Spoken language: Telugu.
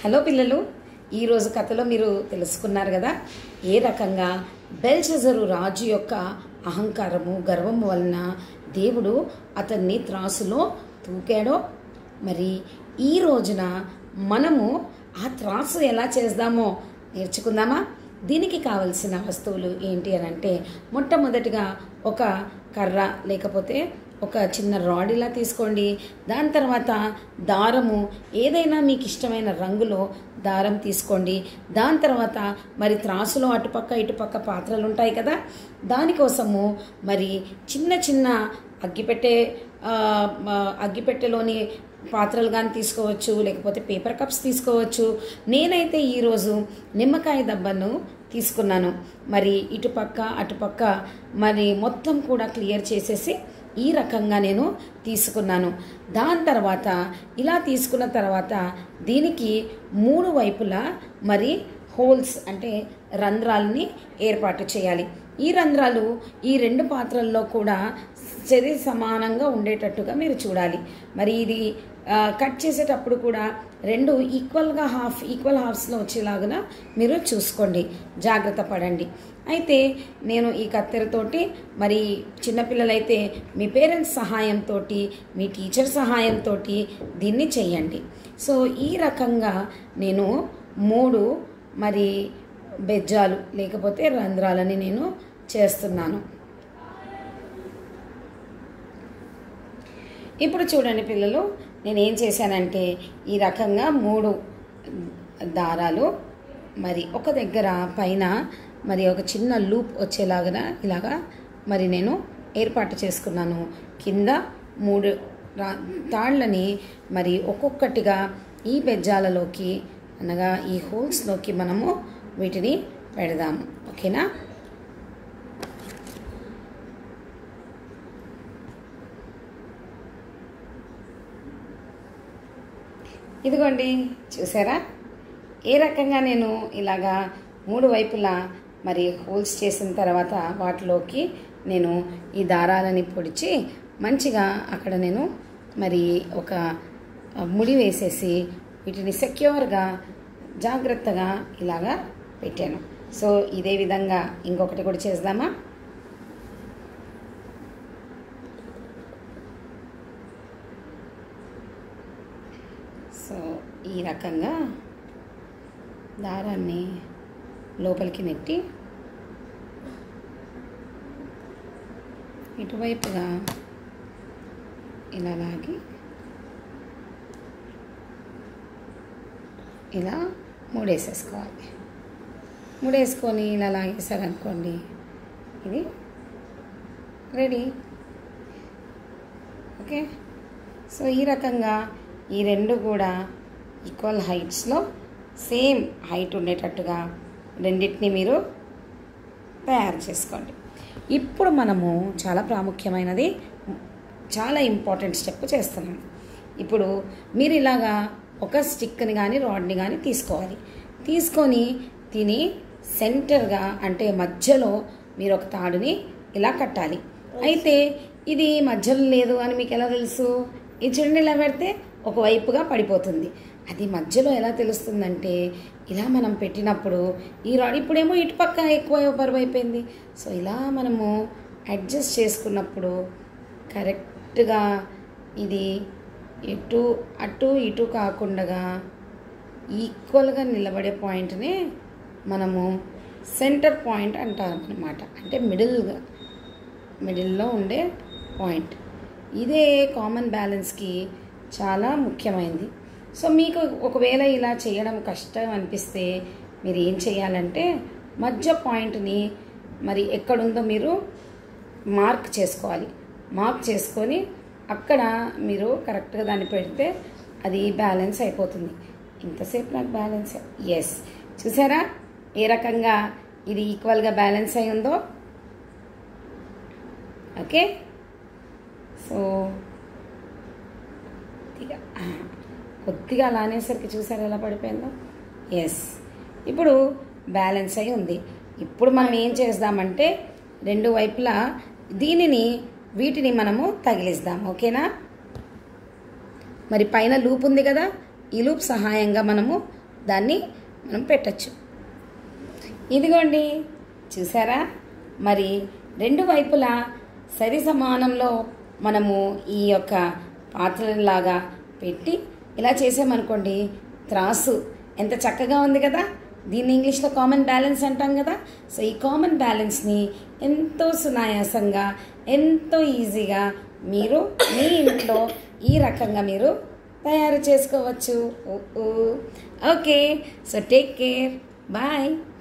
హలో పిల్లలు ఈరోజు కథలో మీరు తెలుసుకున్నారు కదా ఏ రకంగా బెల్షజరు రాజు యొక్క అహంకారము గర్వము వలన దేవుడు అతన్ని త్రాసులో తూకాడో మరి ఈ రోజున మనము ఆ త్రాసు ఎలా చేద్దామో నేర్చుకుందామా దీనికి కావలసిన వస్తువులు ఏంటి అని అంటే మొట్టమొదటిగా ఒక కర్ర లేకపోతే ఒక చిన్న రాడ్ ఇలా తీసుకోండి దాని తర్వాత దారము ఏదైనా మీకు ఇష్టమైన రంగులో దారం తీసుకోండి దాని తర్వాత మరి త్రాసులో అటుపక్క ఇటుపక్క పాత్రలు ఉంటాయి కదా దానికోసము మరి చిన్న చిన్న అగ్గిపెట్టె ఆ, ఆ, అగ్గిపెట్టెలోని పాత్రలు కానీ తీసుకోవచ్చు లేకపోతే పేపర్ కప్స్ తీసుకోవచ్చు నేనైతే ఈరోజు నిమ్మకాయ దబ్బను తీసుకున్నాను మరి ఇటుపక్క అటుపక్క మరి మొత్తం కూడా క్లియర్ చేసేసి ఈ రకంగా నేను తీసుకున్నాను దాని తర్వాత ఇలా తీసుకున్న తర్వాత దీనికి మూడు వైపులా మరి హోల్స్ అంటే రంధ్రాలని ఏర్పాటు చేయాలి ఈ రంధ్రాలు ఈ రెండు పాత్రల్లో కూడా సరి సమానంగా ఉండేటట్టుగా మీరు చూడాలి మరి ఇది ఆ, కట్ చేసేటప్పుడు కూడా రెండు ఈక్వల్గా హాఫ్ ఈక్వల్ హాఫ్స్లో వచ్చేలాగా మీరు చూసుకోండి జాగ్రత్త పడండి అయితే నేను ఈ కత్తెరతోటి మరి చిన్నపిల్లలైతే మీ పేరెంట్స్ సహాయంతో మీ టీచర్ సహాయంతో దీన్ని చెయ్యండి సో ఈ రకంగా నేను మూడు మరి బెజ్జాలు లేకపోతే రంధ్రాలని నేను చేస్తున్నాను ఇప్పుడు చూడండి పిల్లలు నేను ఏం చేశానంటే ఈ రకంగా మూడు దారాలు మరి ఒక దగ్గర పైన మరి ఒక చిన్న లూప్ వచ్చేలాగా ఇలాగా మరి నేను ఏర్పాటు చేసుకున్నాను కింద మూడు రా తాళ్ళని మరి ఒక్కొక్కటిగా ఈ బెజ్జాలలోకి అనగా ఈ హోల్స్లోకి మనము వీటిని పెడదాము ఓకేనా ఇదిగోండి చూసారా ఏ రకంగా నేను ఇలాగా మూడు వైపులా మరి హోల్స్ చేసిన తర్వాత వాటిలోకి నేను ఈ దారాలని పొడిచి మంచిగా అక్కడ నేను మరి ఒక ముడి వేసేసి వీటిని సెక్యూర్గా జాగ్రత్తగా ఇలాగా పెట్టాను సో ఇదే విధంగా ఇంకొకటి కూడా చేద్దామా సో ఈ రకంగా దారాన్ని లోపలికి నెట్టి ఇటువైపుగా ఇలా లాగి ఇలా మూడేసేసుకోవాలి మూడేసుకొని ఇలా లాగేసారనుకోండి ఇది రెడీ ఓకే సో ఈ రకంగా ఈ రెండు కూడా ఈక్వల్ హైట్స్లో సేమ్ హైట్ ఉండేటట్టుగా రెండింటిని మీరు తయారు చేసుకోండి ఇప్పుడు మనము చాలా ప్రాముఖ్యమైనది చాలా ఇంపార్టెంట్ స్టెప్ చేస్తున్నాం ఇప్పుడు మీరు ఇలాగా ఒక స్టిక్ని కానీ రాడ్ని కానీ తీసుకోవాలి తీసుకొని తిని సెంటర్గా అంటే మధ్యలో మీరు ఒక తాడుని ఇలా కట్టాలి అయితే ఇది మధ్యలో లేదు అని మీకు ఎలా తెలుసు ఈ చూడండి ఇలా పెడితే ఒకవైపుగా పడిపోతుంది అది మధ్యలో ఎలా తెలుస్తుందంటే ఇలా మనం పెట్టినప్పుడు ఈ రాడ్ ఇప్పుడేమో ఇటుపక్క ఎక్కువ బరువు అయిపోయింది సో ఇలా మనము అడ్జస్ట్ చేసుకున్నప్పుడు కరెక్ట్గా ఇది ఇటు అటు ఇటు కాకుండా ఈక్వల్గా నిలబడే పాయింట్ని మనము సెంటర్ పాయింట్ అంటారు అనమాట అంటే మిడిల్గా మిడిల్లో ఉండే పాయింట్ ఇదే కామన్ బ్యాలెన్స్కి చాలా ముఖ్యమైనది సో మీకు ఒకవేళ ఇలా చేయడం కష్టం అనిపిస్తే మీరు ఏం చేయాలంటే మధ్య పాయింట్ని మరి ఎక్కడుందో మీరు మార్క్ చేసుకోవాలి మార్క్ చేసుకొని అక్కడ మీరు కరెక్ట్గా దాన్ని పెడితే అది బ్యాలెన్స్ అయిపోతుంది ఇంతసేపు నాకు బ్యాలెన్స్ ఎస్ చూసారా ఏ రకంగా ఇది ఈక్వల్గా బ్యాలెన్స్ అయి ఉందో ఓకే సో కొద్దిగా ఆ, కొద్దిగా అలా అనేసరికి చూసారు ఎలా పడిపోయిందో ఎస్ ఇప్పుడు బ్యాలెన్స్ అయి ఉంది ఇప్పుడు మనం ఏం చేద్దామంటే రెండు వైపులా దీనిని వీటిని మనము తగిలిస్తాం ఓకేనా మరి పైన లూప్ ఉంది కదా ఈ లూప్ సహాయంగా మనము దాన్ని మనం పెట్టచ్చు ఇదిగోండి చూసారా మరి రెండు వైపులా సరి సమానంలో మనము ఈ యొక్క పాత్రలాగా పెట్టి ఇలా చేసామనుకోండి త్రాసు ఎంత చక్కగా ఉంది కదా దీన్ని ఇంగ్లీష్లో కామన్ బ్యాలెన్స్ అంటాం కదా సో ఈ కామన్ బ్యాలెన్స్ని ఎంతో సునాయాసంగా ఎంతో ఈజీగా మీరు మీ ఇంట్లో ఈ రకంగా మీరు తయారు చేసుకోవచ్చు oh okay so take care bye